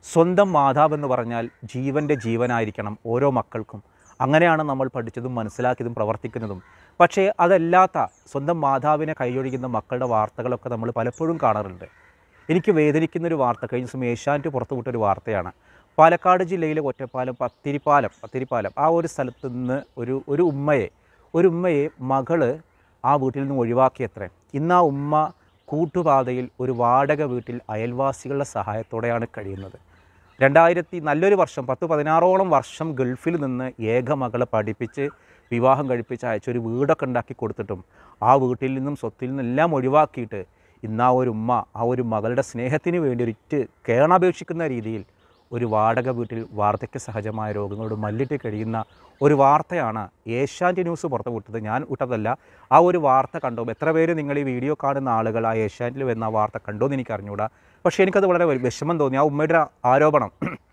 സ്വന്തം മാതാവെന്ന് പറഞ്ഞാൽ ജീവൻ്റെ ജീവനായിരിക്കണം ഓരോ മക്കൾക്കും അങ്ങനെയാണ് നമ്മൾ പഠിച്ചതും മനസ്സിലാക്കിയതും പ്രവർത്തിക്കുന്നതും പക്ഷേ അതല്ലാത്ത സ്വന്തം മാതാവിനെ കൈയൊഴിക്കുന്ന മക്കളുടെ വാർത്തകളൊക്കെ നമ്മൾ പലപ്പോഴും കാണാറുണ്ട് എനിക്ക് വേദനിക്കുന്ന ഒരു വാർത്ത കഴിഞ്ഞ ദിവസം ഏഷ്യാനെറ്റ് പുറത്തുവിട്ടൊരു വാർത്തയാണ് പാലക്കാട് ജില്ലയിലെ ഒറ്റപ്പാലം പത്തിരിപ്പാലം പത്തിരിപ്പാലം ആ ഒരു സ്ഥലത്ത് നിന്ന് ഒരു ഒരു ഉമ്മയെ ഒരു ഉമ്മയെ മകള് ആ വീട്ടിൽ നിന്ന് ഒഴിവാക്കിയത്രേ ഇന്ന് ആ ഉമ്മ കൂട്ടുപാതയിൽ ഒരു വാടക വീട്ടിൽ അയൽവാസികളുടെ സഹായത്തോടെയാണ് കഴിയുന്നത് രണ്ടായിരത്തി നല്ലൊരു വർഷം പത്ത് പതിനാറോളം വർഷം ഗൾഫിൽ നിന്ന് ഏക മകളെ പഠിപ്പിച്ച് വിവാഹം കഴിപ്പിച്ച് അയച്ച ഒരു വീടൊക്കെ ഉണ്ടാക്കി കൊടുത്തിട്ടും ആ വീട്ടിൽ നിന്നും സ്വത്തിൽ നിന്നും എല്ലാം ഒഴിവാക്കിയിട്ട് ഇന്ന് ആ ഒരു ഉമ്മ ആ ഒരു മകളുടെ സ്നേഹത്തിന് വേണ്ടി ഒരിറ്റ് കേണപേക്ഷിക്കുന്ന രീതിയിൽ ഒരു വാടക വീട്ടിൽ വാർദ്ധക്യ സഹജമായ രോഗങ്ങളോട് മല്ലിട്ട് കഴിയുന്ന ഒരു വാർത്തയാണ് ഏഷ്യാനെറ്റ് ന്യൂസ് പുറത്ത് വിട്ടത് ഞാൻ വിട്ടതല്ല ആ ഒരു വാർത്ത കണ്ടോ എത്ര പേര് നിങ്ങൾ ഈ വീഡിയോ കാണുന്ന ആളുകൾ ആ ഏഷ്യാനെറ്റിൽ വരുന്ന ആ വാർത്ത കണ്ടോ എന്ന് എനിക്ക് അറിഞ്ഞുകൂടാ പക്ഷേ എനിക്കത് വളരെ വിഷമം തോന്നി ആ ഉമ്മയുടെ ആരോപണം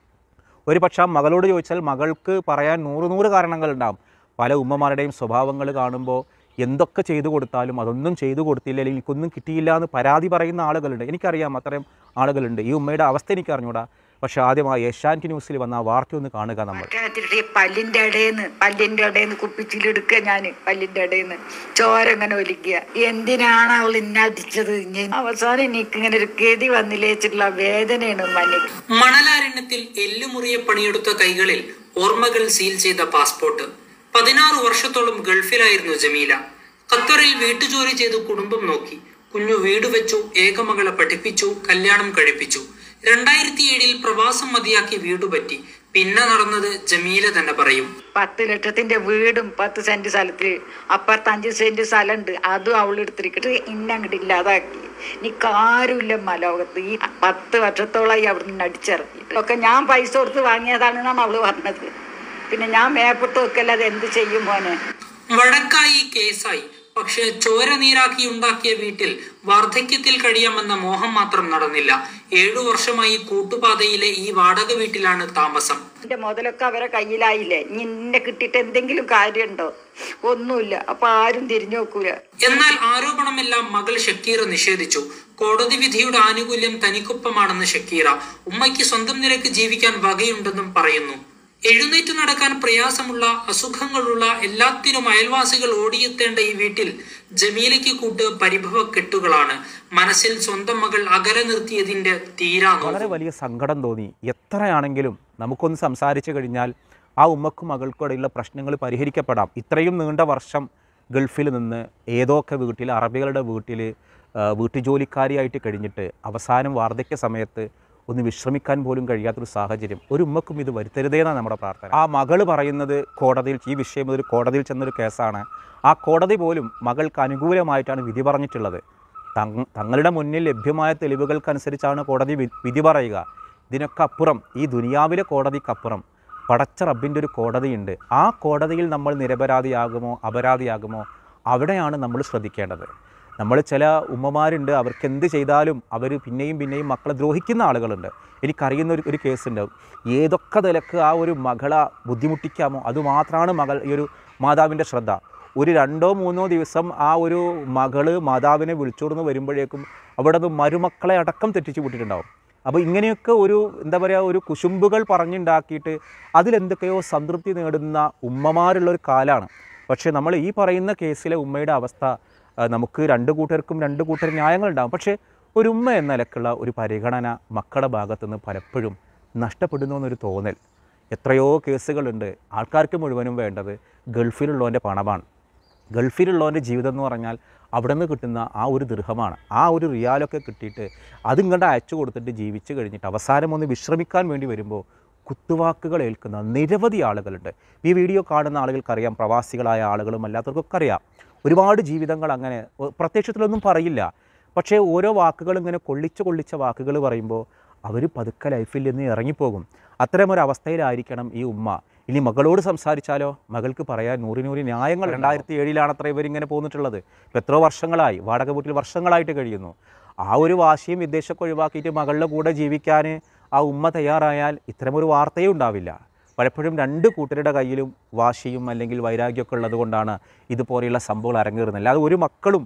ഒരു പക്ഷേ ആ മകളോട് ചോദിച്ചാൽ മകൾക്ക് പറയാൻ നൂറ് നൂറ് കാരണങ്ങളുണ്ടാകും പല ഉമ്മമാരുടെയും സ്വഭാവങ്ങൾ കാണുമ്പോൾ എന്തൊക്കെ ചെയ്തു കൊടുത്താലും അതൊന്നും ചെയ്തു കൊടുത്തില്ല അല്ലെങ്കിൽ എനിക്കൊന്നും കിട്ടിയില്ല എന്ന് പരാതി പറയുന്ന ആളുകളുണ്ട് എനിക്കറിയാം അത്രയും ആളുകളുണ്ട് ഈ ഉമ്മയുടെ അവസ്ഥ എനിക്ക് അറിഞ്ഞൂടാ പക്ഷേ ആദ്യം ആ ഏഷ്യാനെറ്റ് ന്യൂസിൽ വന്ന ആ വാർത്ത ഒന്ന് കാണുക നമ്മൾ മറ്റേ പല്ലിന്റെ ഇടയിന്ന് പല്ലിന്റെ ഇടയിന്ന് കുപ്പിച്ചിലെടുക്കുക ഞാൻ പല്ലിന്റെ ഇടയിന്ന് ചോര ഇങ്ങനെ ഒലിക്കുക എന്തിനാണ് അവൾ ഇന്നെ അടിച്ചത് ഇനി അവസാനം എനിക്ക് ഇങ്ങനെ ഒരു ഗതി വന്നില്ലേച്ചിട്ടുള്ള വേദനയാണ് മനിക്ക് മണലാരണ്യത്തിൽ എല്ലുമുറിയെ പണിയെടുത്ത കൈകളിൽ ഓർമ്മകൾ സീൽ ചെയ്ത പാസ്പോർട്ട് പതിനാറ് വർഷത്തോളം ഗൾഫിലായിരുന്നു ജമീല ഖത്തറിൽ വീട്ടുജോലി ചെയ്ത് കുടുംബം നോക്കി കുഞ്ഞു വീട് വെച്ചു ഏകമകളെ പഠിപ്പിച്ചു കല്യാണം കഴിപ്പിച്ചു രണ്ടായിരത്തി ഏഴിൽ പ്രവാസം മതിയാക്കി വീട് പറ്റി പിന്നെ നടന്നത് ജമീല തന്നെ പറയും പത്ത് ലക്ഷത്തിന്റെ വീടും പത്ത് സെന്റ് സ്ഥലത്തില് അപ്പുറത്ത് അഞ്ച് സെന്റ് സ്ഥലമുണ്ട് അതും അവൾ എടുത്തിരിക്കട്ട് ഇന്നെ അങ്ങോട്ട് ഇല്ലാതാക്കി എനിക്ക് ആരുമില്ല ലോകത്ത് ഈ പത്ത് വർഷത്തോളമായി അവിടെ നിന്ന് അടിച്ചിറക്കി ഒക്കെ ഞാൻ പൈസ കൊടുത്ത് വാങ്ങിയതാണെന്നാണ് അവള് പറഞ്ഞത് പിന്നെ ഞാൻ മേപ്പിട്ട് വെക്കല്ലാതെ എന്ത് ചെയ്യും മോനെ വഴക്കായി കേസായി പക്ഷേ ചോര നീരാക്കി ഉണ്ടാക്കിയ വീട്ടിൽ വാർദ്ധക്യത്തിൽ കഴിയാമെന്ന മോഹം മാത്രം നടന്നില്ല ഏഴു വർഷമായി കൂട്ടുപാതയിലെ ഈ വാടക വീട്ടിലാണ് താമസം എന്റെ മുതലൊക്കെ അവരെ കയ്യിലായില്ലേ ഇനി എന്നെ കിട്ടിയിട്ട് എന്തെങ്കിലും കാര്യമുണ്ടോ ഒന്നുമില്ല അപ്പൊ ആരും തിരിഞ്ഞു നോക്കൂല എന്നാൽ ആരോപണമെല്ലാം മകൾ ഷക്കീറ നിഷേധിച്ചു കോടതി വിധിയുടെ ആനുകൂല്യം തനിക്കൊപ്പമാണെന്ന് ഷക്കീറ ഉമ്മയ്ക്ക് സ്വന്തം നിലയ്ക്ക് ജീവിക്കാൻ വകയുണ്ടെന്നും പറയുന്നു എഴുന്നേറ്റ് നടക്കാൻ പ്രയാസമുള്ള അസുഖങ്ങളുള്ള എല്ലാത്തിനും അയൽവാസികൾ ഓടിയെത്തേണ്ട ഈ വീട്ടിൽ ജമീലയ്ക്ക് കൂട്ട് പരിഭവ കെട്ടുകളാണ് മനസ്സിൽ സ്വന്തം മകൾ അകലെ നിർത്തിയതിന്റെ തീരാ വളരെ വലിയ സങ്കടം തോന്നി എത്രയാണെങ്കിലും നമുക്കൊന്ന് സംസാരിച്ചു കഴിഞ്ഞാൽ ആ ഉമ്മക്കും മകൾക്കും ഇടയിലുള്ള പ്രശ്നങ്ങൾ പരിഹരിക്കപ്പെടാം ഇത്രയും നീണ്ട വർഷം ഗൾഫിൽ നിന്ന് ഏതൊക്കെ വീട്ടിൽ അറബികളുടെ വീട്ടിൽ വീട്ടുജോലിക്കാരിയായിട്ട് കഴിഞ്ഞിട്ട് അവസാനം വാർദ്ധക്യ സമയത്ത് ഒന്ന് വിശ്രമിക്കാൻ പോലും കഴിയാത്തൊരു സാഹചര്യം ഒരു ഉമ്മക്കും ഇത് വരുത്തരുതേന്നാണ് നമ്മുടെ പ്രാർത്ഥന ആ മകള് പറയുന്നത് കോടതിയിൽ ഈ വിഷയം ഒരു കോടതിയിൽ ചെന്നൊരു കേസാണ് ആ കോടതി പോലും മകൾക്ക് അനുകൂലമായിട്ടാണ് വിധി പറഞ്ഞിട്ടുള്ളത് തങ് തങ്ങളുടെ മുന്നിൽ ലഭ്യമായ തെളിവുകൾക്കനുസരിച്ചാണ് കോടതി വി- വിധി പറയുക ഇതിനൊക്കെ അപ്പുറം ഈ ദുനിയാവിലെ കോടതിക്കപ്പുറം പടച്ച റബ്ബിൻ്റെ ഒരു കോടതിയുണ്ട് ആ കോടതിയിൽ നമ്മൾ നിരപരാധിയാകുമോ അപരാധിയാകുമോ അവിടെയാണ് നമ്മൾ ശ്രദ്ധിക്കേണ്ടത് നമ്മൾ ചില ഉമ്മമാരുണ്ട് അവർക്ക് എന്ത് ചെയ്താലും അവർ പിന്നെയും പിന്നെയും മക്കളെ ദ്രോഹിക്കുന്ന ആളുകളുണ്ട് എനിക്കറിയുന്ന ഒരു ഒരു കേസുണ്ട് ഏതൊക്കെ നിലക്ക് ആ ഒരു മകളെ ബുദ്ധിമുട്ടിക്കാമോ അതുമാത്രമാണ് മകൾ ഈ ഒരു മാതാവിൻ്റെ ശ്രദ്ധ ഒരു രണ്ടോ മൂന്നോ ദിവസം ആ ഒരു മകള് മാതാവിനെ വിളിച്ചോടുന്ന് വരുമ്പോഴേക്കും അവിടെ നിന്ന് മരുമക്കളെ അടക്കം തെറ്റിച്ച് വിട്ടിട്ടുണ്ടാവും അപ്പോൾ ഇങ്ങനെയൊക്കെ ഒരു എന്താ പറയുക ഒരു കുശുമ്പുകൾ പറഞ്ഞുണ്ടാക്കിയിട്ട് അതിലെന്തൊക്കെയോ സംതൃപ്തി നേടുന്ന ഉമ്മമാരുള്ള ഒരു കാലമാണ് പക്ഷേ നമ്മൾ ഈ പറയുന്ന കേസിലെ ഉമ്മയുടെ അവസ്ഥ ആ, നമുക്ക് രണ്ട് കൂട്ടർക്കും രണ്ട് കൂട്ടർ ന്യായങ്ങളുണ്ടാകും പക്ഷേ ഒരു ഉമ്മ എന്ന നിലക്കുള്ള ഒരു പരിഗണന മക്കളുടെ ഭാഗത്തുനിന്ന് പലപ്പോഴും നഷ്ടപ്പെടുന്നു എന്നൊരു തോന്നൽ എത്രയോ കേസുകളുണ്ട് ആൾക്കാർക്ക് മുഴുവനും വേണ്ടത് ഗൾഫിലുള്ളവൻ്റെ പണമാണ് ഗൾഫിലുള്ളവൻ്റെ ജീവിതം എന്ന് പറഞ്ഞാൽ അവിടെ നിന്ന് കിട്ടുന്ന ആ ഒരു ദൃഹമാണ് ആ ഒരു റിയാലൊക്കെ കിട്ടിയിട്ട് അതിങ്ങോട്ട് അയച്ചു കൊടുത്തിട്ട് ജീവിച്ച് കഴിഞ്ഞിട്ട് അവസാനം ഒന്ന് വിശ്രമിക്കാൻ വേണ്ടി വരുമ്പോൾ കുത്തുവാക്കുകൾ ഏൽക്കുന്ന നിരവധി ആളുകളുണ്ട് ഈ വീഡിയോ കാണുന്ന ആളുകൾക്കറിയാം പ്രവാസികളായ ആളുകളും അല്ലാത്തവർക്കൊക്കെ അറിയാം ഒരുപാട് ജീവിതങ്ങൾ അങ്ങനെ ഒ- പ്രത്യക്ഷത്തിലൊന്നും പറയില്ല പക്ഷേ ഓരോ വാക്കുകൾ ഇങ്ങനെ കൊള്ളിച്ച് കൊള്ളിച്ച വാക്കുകൾ പറയുമ്പോൾ അവർ പതുക്കെ ലൈഫിൽ നിന്ന് ഇറങ്ങിപ്പോകും അത്തരമൊരു അവസ്ഥയിലായിരിക്കണം ഈ ഉമ്മ ഇനി മകളോട് സംസാരിച്ചാലോ മകൾക്ക് പറയാൻ നൂറി നൂറി ന്യായങ്ങൾ രണ്ടായിരത്തി ഏഴിലാണ് അത്ര ഇവരിങ്ങനെ പോന്നിട്ടുള്ളത് ഇപ്പം എത്രയോ വർഷങ്ങളായി വാടക വീട്ടിൽ വർഷങ്ങളായിട്ട് കഴിയുന്നു ആ ഒരു വാശിയും വിദ്വേഷമൊക്കെ ഒഴിവാക്കിയിട്ട് മകളുടെ കൂടെ ജീവിക്കാൻ ആ ഉമ്മ തയ്യാറായാൽ ഇത്തരമൊരു വാർത്തയേ ഉണ്ടാവില്ല പലപ്പോഴും രണ്ട് കൂട്ടരുടെ കയ്യിലും വാശിയും അല്ലെങ്കിൽ വൈരാഗ്യമൊക്കെ ഉള്ളത് കൊണ്ടാണ് ഇതുപോലെയുള്ള സംഭവങ്ങൾ അരങ്ങേറുന്നത് അല്ലാതെ ഒരു മക്കളും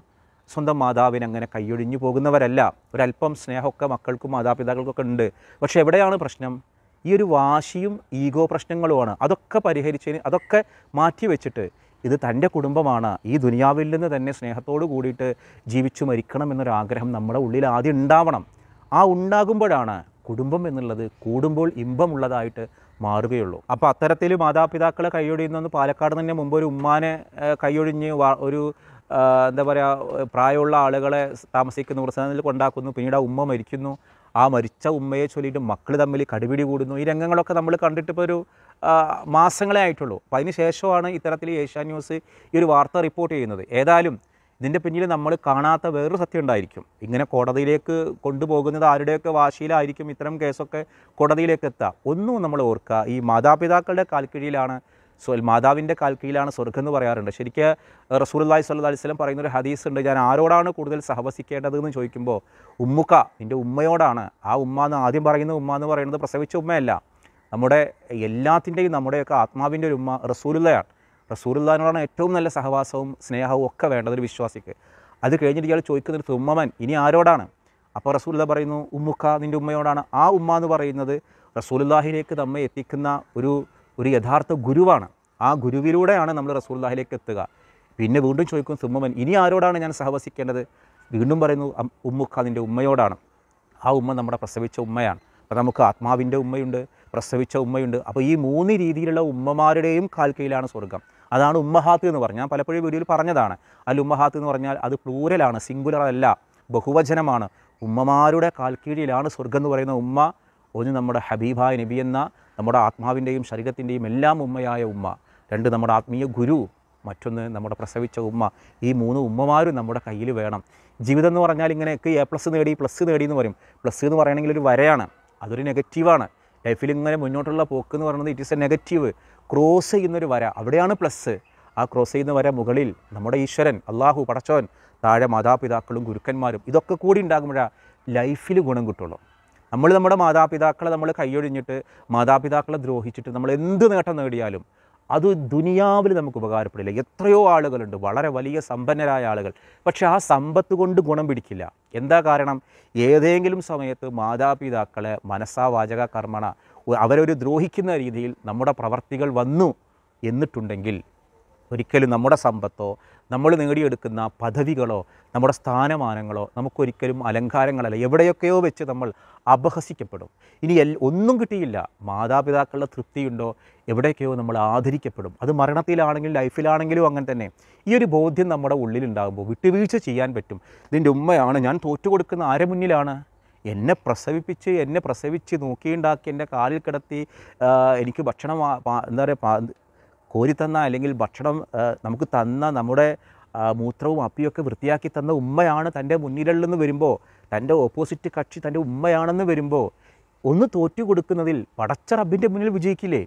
സ്വന്തം മാതാവിനെ അങ്ങനെ കൈയൊഴിഞ്ഞു പോകുന്നവരല്ല ഒരല്പം സ്നേഹമൊക്കെ മക്കൾക്കും മാതാപിതാക്കൾക്കൊക്കെ ഉണ്ട് പക്ഷേ എവിടെയാണ് പ്രശ്നം ഈ ഒരു വാശിയും ഈഗോ പ്രശ്നങ്ങളുമാണ് അതൊക്കെ പരിഹരിച്ചതിന് അതൊക്കെ മാറ്റി വെച്ചിട്ട് ഇത് തൻ്റെ കുടുംബമാണ് ഈ ദുനിയാവിൽ നിന്ന് തന്നെ സ്നേഹത്തോട് കൂടിയിട്ട് ജീവിച്ചു മരിക്കണം എന്നൊരാഗ്രഹം നമ്മുടെ ഉള്ളിൽ ആദ്യം ഉണ്ടാവണം ആ ഉണ്ടാകുമ്പോഴാണ് കുടുംബം എന്നുള്ളത് കൂടുമ്പോൾ ഇമ്പമുള്ളതായിട്ട് മാറുകയുള്ളൂ അപ്പോൾ അത്തരത്തിൽ മാതാപിതാക്കളെ കൈയൊഴിയുന്നെന്ന് പാലക്കാട് തന്നെ മുമ്പ് ഒരു ഉമ്മാനെ ഏഹ്, കൈയൊഴിഞ്ഞ് വാ- ഒരു ആ, എന്താ പറയുക പ്രായമുള്ള ആളുകളെ താമസിക്കുന്ന വൃദ്ധനിൽ കൊണ്ടാക്കുന്നു പിന്നീട് ആ ഉമ്മ മരിക്കുന്നു ആ മരിച്ച ഉമ്മയെ ചൊല്ലിയിട്ട് മക്കൾ തമ്മിൽ കടിപിടി കൂടുന്നു ഈ രംഗങ്ങളൊക്കെ നമ്മൾ കണ്ടിട്ട് ഇപ്പോൾ ഒരു ആ, മാസങ്ങളെ ആയിട്ടുള്ളൂ അപ്പോൾ അതിന് ശേഷമാണ് ഇത്തരത്തിൽ ഏഷ്യാ ന്യൂസ് ഈ ഒരു വാർത്ത റിപ്പോർട്ട് ചെയ്യുന്നത് ഏതായാലും ഇതിൻ്റെ പിന്നിൽ നമ്മൾ കാണാത്ത വേറൊരു സത്യം ഉണ്ടായിരിക്കും ഇങ്ങനെ കോടതിയിലേക്ക് കൊണ്ടുപോകുന്നത് ആരുടെയൊക്കെ വാശിയിലായിരിക്കും ഇത്തരം കേസൊക്കെ കോടതിയിലേക്ക് എത്തുക ഒന്നും നമ്മൾ ഓർക്കുക ഈ മാതാപിതാക്കളുടെ കാൽക്കീഴിലാണ് സ്വ മാതാവിൻ്റെ കാൽക്കീഴിലാണ് സ്വർഗ്ഗം എന്ന് പറയാറുണ്ട് ശരിക്ക് റസൂലുള്ളാഹി സ്വല്ലല്ലാഹി അലൈഹി വസല്ലം പറയുന്നൊരു ഹദീസ് ഉണ്ട് ഞാൻ ആരോടാണ് കൂടുതൽ സഹവസിക്കേണ്ടതെന്ന് ചോദിക്കുമ്പോൾ ഉമ്മുക്ക നിൻ്റെ ഉമ്മയോടാണ് ആ ഉമ്മ എന്ന് ആദ്യം പറയുന്ന ഉമ്മ എന്ന് പറയുന്നത് പ്രസവിച്ച ഉമ്മയല്ല നമ്മുടെ എല്ലാത്തിൻ്റെയും നമ്മുടെയൊക്കെ ആത്മാവിൻ്റെ ഒരു ഉമ്മ റസൂലുള്ളയാണ് റസൂലുള്ളാഹിനോടാണ് ഏറ്റവും നല്ല സഹവാസവും സ്നേഹവും ഒക്കെ വേണ്ടത് ഒരു വിശ്വാസിക്ക് അത് കഴിഞ്ഞിട്ട് ഇയാൾ ചോദിക്കുന്നത് ഉമ്മമൻ ഇനി ആരോടാണ് അപ്പോൾ റസൂലുള്ള പറയുന്നു ഉമ്മുക്ക നിൻ്റെ ഉമ്മയോടാണ് ആ ഉമ്മ എന്ന് പറയുന്നത് റസൂലുള്ളാഹിലേക്ക് നമ്മെ എത്തിക്കുന്ന ഒരു ഒരു യഥാർത്ഥ ഗുരുവാണ് ആ ഗുരുവിലൂടെയാണ് നമ്മൾ റസൂലുള്ളാഹിലേക്ക് എത്തുക പിന്നെ വീണ്ടും ചോദിക്കും സുമ്മമൻ ഇനി ആരോടാണ് ഞാൻ സഹവസിക്കേണ്ടത് വീണ്ടും പറയുന്നു അം- ഉമ്മുക്ക നിൻ്റെ ഉമ്മയോടാണ് ആ ഉമ്മ നമ്മുടെ പ്രസവിച്ച ഉമ്മയാണ് അപ്പോൾ നമുക്ക് ആത്മാവിൻ്റെ ഉമ്മയുണ്ട് പ്രസവിച്ച ഉമ്മയുണ്ട് അപ്പോൾ ഈ മൂന്ന് രീതിയിലുള്ള ഉമ്മമാരുടെയും കാൽ കീഴിലാണ് സ്വർഗം അതാണ് ഉമ്മഹാത്ത് എന്ന് പറഞ്ഞാൽ ഞാൻ പലപ്പോഴും വീഡിയോയിൽ പറഞ്ഞതാണ് അല്ല ഉമ്മഹാത്ത് എന്ന് പറഞ്ഞാൽ അത് പ്ലൂരലാണ് സിംഗുലർ അല്ല ബഹുവചനമാണ് ഉമ്മമാരുടെ കാൽ കീഴിലാണ് സ്വർഗം എന്ന് പറയുന്ന ഉമ്മ ഒന്ന് നമ്മുടെ ഹബീബായ നബി എന്ന നമ്മുടെ ആത്മാവിൻ്റെയും ശരീരത്തിൻ്റെയും എല്ലാം ഉമ്മയായ ഉമ്മ രണ്ട് നമ്മുടെ ആത്മീയ ഗുരു മറ്റൊന്ന് നമ്മുടെ പ്രസവിച്ച ഉമ്മ ഈ മൂന്ന് ഉമ്മമാരും നമ്മുടെ കയ്യിൽ വേണം ജീവിതം എന്ന് പറഞ്ഞാൽ ഇങ്ങനെയൊക്കെ എ പ്ലസ് നേടി പ്ലസ് നേടി എന്ന് പറയും പ്ലസ് എന്ന് പറയണമെങ്കിൽ ഒരു വരയാണ് അതൊരു നെഗറ്റീവാണ് ലൈഫിൽ ഇങ്ങനെ മുന്നോട്ടുള്ള പോക്ക് എന്ന് പറയുന്നത് it is a negative cross ചെയ്യുന്നൊരു വര അവിടെയാണ് പ്ലസ് ആ ക്രോസ് ചെയ്യുന്ന വര മുകളിൽ നമ്മുടെ ഈശ്വരൻ അള്ളാഹു പടച്ചോൻ താഴെ മാതാപിതാക്കളും ഗുരുക്കന്മാരും ഇതൊക്കെ കൂടി ഉണ്ടാകുമ്പോഴാണ് ലൈഫിൽ ഗുണം കിട്ടുള്ളൂ നമ്മൾ നമ്മുടെ മാതാപിതാക്കളെ നമ്മൾ കൈയൊഴിഞ്ഞിട്ട് മാതാപിതാക്കളെ ദ്രോഹിച്ചിട്ട് നമ്മൾ എന്ത് നേട്ടം നേടിയാലും അത് ദുനിയാവിൽ നമുക്ക് ഉപകാരപ്പെടില്ല എത്രയോ ആളുകളുണ്ട് വളരെ വലിയ സമ്പന്നരായ ആളുകൾ പക്ഷേ ആ സമ്പത്ത് കൊണ്ട് ഗുണം പിടിക്കില്ല എന്താ കാരണം ഏതെങ്കിലും സമയത്ത് മാതാപിതാക്കളെ മനസ്സാ വാചക കർമ്മണ അവരൊരു ദ്രോഹിക്കുന്ന രീതിയിൽ നമ്മുടെ പ്രവർത്തികൾ വന്നു എന്നിട്ടുണ്ടെങ്കിൽ ഒരിക്കലും നമ്മുടെ സമ്പത്തോ നമ്മൾ നേടിയെടുക്കുന്ന പദവികളോ നമ്മുടെ സ്ഥാനമാനങ്ങളോ നമുക്കൊരിക്കലും അലങ്കാരങ്ങളല്ല എവിടെയൊക്കെയോ വെച്ച് നമ്മൾ അപഹസിക്കപ്പെടും ഇനി എൽ ഒന്നും കിട്ടിയില്ല മാതാപിതാക്കളുടെ തൃപ്തിയുണ്ടോ എവിടെയൊക്കെയോ നമ്മൾ ആദരിക്കപ്പെടും അത് മരണത്തിലാണെങ്കിലും ലൈഫിലാണെങ്കിലും അങ്ങനെ തന്നെ ഈ ഒരു ബോധ്യം നമ്മുടെ ഉള്ളിലുണ്ടാകുമ്പോൾ വിട്ടുവീഴ്ച ചെയ്യാൻ പറ്റും ഇതിൻ്റെ ഉമ്മയാണ് ഞാൻ തോറ്റു കൊടുക്കുന്ന ആരെ മുന്നിലാണ് എന്നെ പ്രസവിപ്പിച്ച് എന്നെ പ്രസവിച്ച് നോക്കിയുണ്ടാക്കി എൻ്റെ കാലിൽ കിടത്തി ആ, എനിക്ക് ഭക്ഷണം ആ- പാ- എന്താ പറയുക കോരി തന്ന അല്ലെങ്കിൽ ഭക്ഷണം ആ, നമുക്ക് തന്ന നമ്മുടെ ആ, മൂത്രവും അപ്പിയൊക്കെ വൃത്തിയാക്കി തന്ന ഉമ്മയാണ് തൻ്റെ മുന്നിലുള്ളെന്ന് വരുമ്പോൾ തൻ്റെ ഓപ്പോസിറ്റ് കക്ഷി തൻ്റെ ഉമ്മയാണെന്ന് വരുമ്പോൾ ഒന്ന് തോറ്റു കൊടുക്കുന്നതിൽ പടച്ച റബ്ബിൻ്റെ മുന്നിൽ വിജയിക്കില്ലേ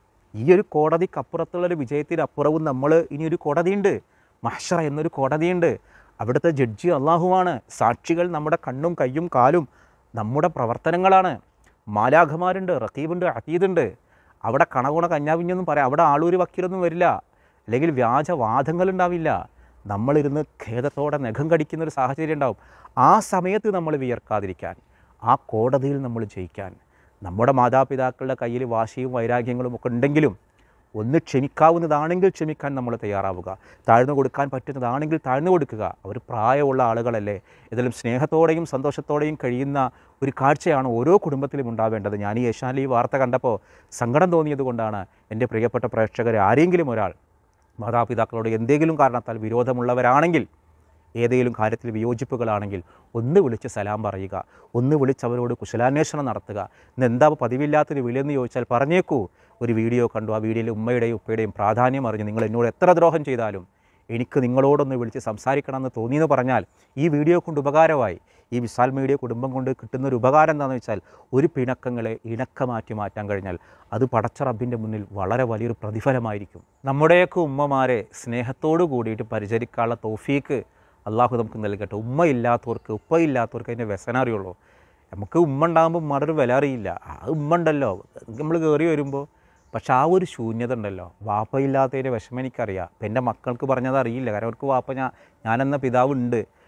ഈ ഒരു കോടതിക്കപ്പുറത്തുള്ളൊരു വിജയത്തിനപ്പുറവും നമ്മൾ ഇനിയൊരു കോടതിയുണ്ട് മഹ്ഷറ എന്നൊരു കോടതിയുണ്ട് അവിടുത്തെ ജഡ്ജി അള്ളാഹുവാണ് സാക്ഷികൾ നമ്മുടെ കണ്ണും കയ്യും കാലും നമ്മുടെ പ്രവർത്തനങ്ങളാണ് മാലാഖമാരുണ്ട് റക്കീബുണ്ട് അത്തീദുണ്ട് അവിടെ കണകുണ കഞ്ഞാവിഞ്ഞൊന്നും പറയാം അവിടെ ആളൂര് വക്കീലൊന്നും വരില്ല അല്ലെങ്കിൽ വ്യാജ വാദങ്ങളുണ്ടാവില്ല നമ്മളിരുന്ന് ഖേദത്തോടെ നഖം കടിക്കുന്ന ഒരു സാഹചര്യം ഉണ്ടാവും ആ സമയത്ത് നമ്മൾ വിയർക്കാതിരിക്കാൻ ആ കോടതിയിൽ നമ്മൾ ജയിക്കാൻ നമ്മുടെ മാതാപിതാക്കളുടെ കയ്യിൽ വാശിയും വൈരാഗ്യങ്ങളും ഒക്കെ ഉണ്ടെങ്കിലും ഒന്ന് ക്ഷമിക്കാവുന്നതാണെങ്കിൽ ക്ഷമിക്കാൻ നമ്മൾ തയ്യാറാവുക താഴ്ന്നു കൊടുക്കാൻ പറ്റുന്നതാണെങ്കിൽ താഴ്ന്നു കൊടുക്കുക അവർ പ്രായമുള്ള ആളുകളല്ലേ ഏതായാലും സ്നേഹത്തോടെയും സന്തോഷത്തോടെയും കഴിയുന്ന ഒരു കാഴ്ചയാണ് ഓരോ കുടുംബത്തിലും ഉണ്ടാവേണ്ടത് ഞാൻ ഈ ഏഷ്യാനിൽ ഈ വാർത്ത കണ്ടപ്പോൾ സങ്കടം തോന്നിയത് കൊണ്ടാണ് എൻ്റെ പ്രിയപ്പെട്ട പ്രേക്ഷകരെ ആരെങ്കിലും ഒരാൾ മാതാപിതാക്കളോട് എന്തെങ്കിലും കാരണത്താൽ വിരോധമുള്ളവരാണെങ്കിൽ ഏതെങ്കിലും കാര്യത്തിൽ വിയോജിപ്പുകളാണെങ്കിൽ ഒന്ന് വിളിച്ച് സലാം പറയുക ഒന്ന് വിളിച്ച് അവരോട് കുശലാന്വേഷണം നടത്തുക ഇന്ന് എന്താ പതിവില്ലാത്തൊരു വിളിയെന്ന് ചോദിച്ചാൽ പറഞ്ഞേക്കൂ ഒരു വീഡിയോ കണ്ടു ആ വീഡിയോയിൽ ഉമ്മയുടെയും ഉപ്പയുടെയും പ്രാധാന്യം അറിഞ്ഞ് നിങ്ങൾ എന്നോട് എത്ര ദ്രോഹം ചെയ്താലും എനിക്ക് നിങ്ങളോടൊന്ന് വിളിച്ച് സംസാരിക്കണമെന്ന് തോന്നിയെന്ന് പറഞ്ഞാൽ ഈ വീഡിയോ കൊണ്ട് ഉപകാരമായി ഈ വിശാൽ മീഡിയ കുടുംബം കൊണ്ട് കിട്ടുന്ന ഒരു ഉപകാരം എന്താണെന്ന് വെച്ചാൽ ഒരു പിണക്കങ്ങളെ ഇണക്കമാറ്റി മാറ്റാൻ കഴിഞ്ഞാൽ അത് പടച്ച റബ്ബിൻ്റെ മുന്നിൽ വളരെ വലിയൊരു പ്രതിഫലമായിരിക്കും നമ്മുടെയൊക്കെ ഉമ്മമാരെ സ്നേഹത്തോടു കൂടിയിട്ട് പരിചരിക്കാനുള്ള തോഫീക്ക് അള്ളാഹു നമുക്ക് നൽകട്ടെ ഉമ്മ ഇല്ലാത്തവർക്ക് ഉപ്പ ഇല്ലാത്തവർക്ക് അതിൻ്റെ വ്യസനം അറിയുള്ളൂ നമുക്ക് ഉമ്മ ഉണ്ടാകുമ്പോൾ ഉമ്മയുടെ വില അറിയില്ല ആ ഉമ്മ ഉണ്ടല്ലോ നമ്മൾ കയറി വരുമ്പോൾ പക്ഷെ ആ ഒരു ശൂന്യത ഉണ്ടല്ലോ വാപ്പയില്ലാത്തതിൻ്റെ വിഷമം എനിക്കറിയാം ഇപ്പം എൻ്റെ മക്കൾക്ക് പറഞ്ഞത് അറിയില്ല കാരണം അവർക്ക് വാപ്പ ഞാൻ ഞാനെന്ന പിതാവ് ഉണ്ട്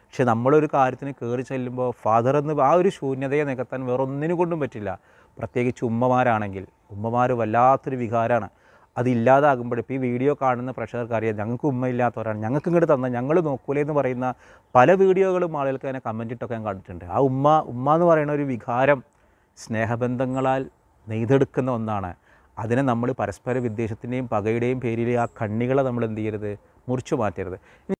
പക്ഷെ നമ്മളൊരു കാര്യത്തിന് കയറി ചെല്ലുമ്പോൾ ഫാദർ എന്ന് ആ ഒരു ശൂന്യതയെ നികത്താൻ വേറെ ഒന്നിനു കൊണ്ടും പറ്റില്ല പ്രത്യേകിച്ച് ഉമ്മമാരാണെങ്കിൽ ഉമ്മമാർ വല്ലാത്തൊരു വികാരമാണ് അതില്ലാതാകുമ്പോൾ ഇപ്പോൾ ഈ വീഡിയോ കാണുന്ന പ്രേക്ഷകർക്ക് അറിയാം ഞങ്ങൾക്ക് ഉമ്മ ഇല്ലാത്തവരാണ് ഞങ്ങൾക്ക് ഇങ്ങോട്ട് തന്ന ഞങ്ങൾ നോക്കൂലേ എന്ന് പറയുന്ന പല വീഡിയോകളും ആളുകൾക്ക് അതിനെ കമൻ്റ് ഇട്ടൊക്കെ ഞാൻ കണ്ടിട്ടുണ്ട് ആ ഉമ്മ ഉമ്മ എന്ന് പറയുന്ന ഒരു വികാരം സ്നേഹബന്ധങ്ങളാൽ നെയ്തെടുക്കുന്ന ഒന്നാണ് അതിനെ നമ്മൾ പരസ്പര വിദ്വേഷത്തിൻ്റെയും പകയുടെയും പേരിൽ ആ കണ്ണികളെ നമ്മൾ എന്ത് ചെയ്യരുത് മുറിച്ചു മാറ്റരുത്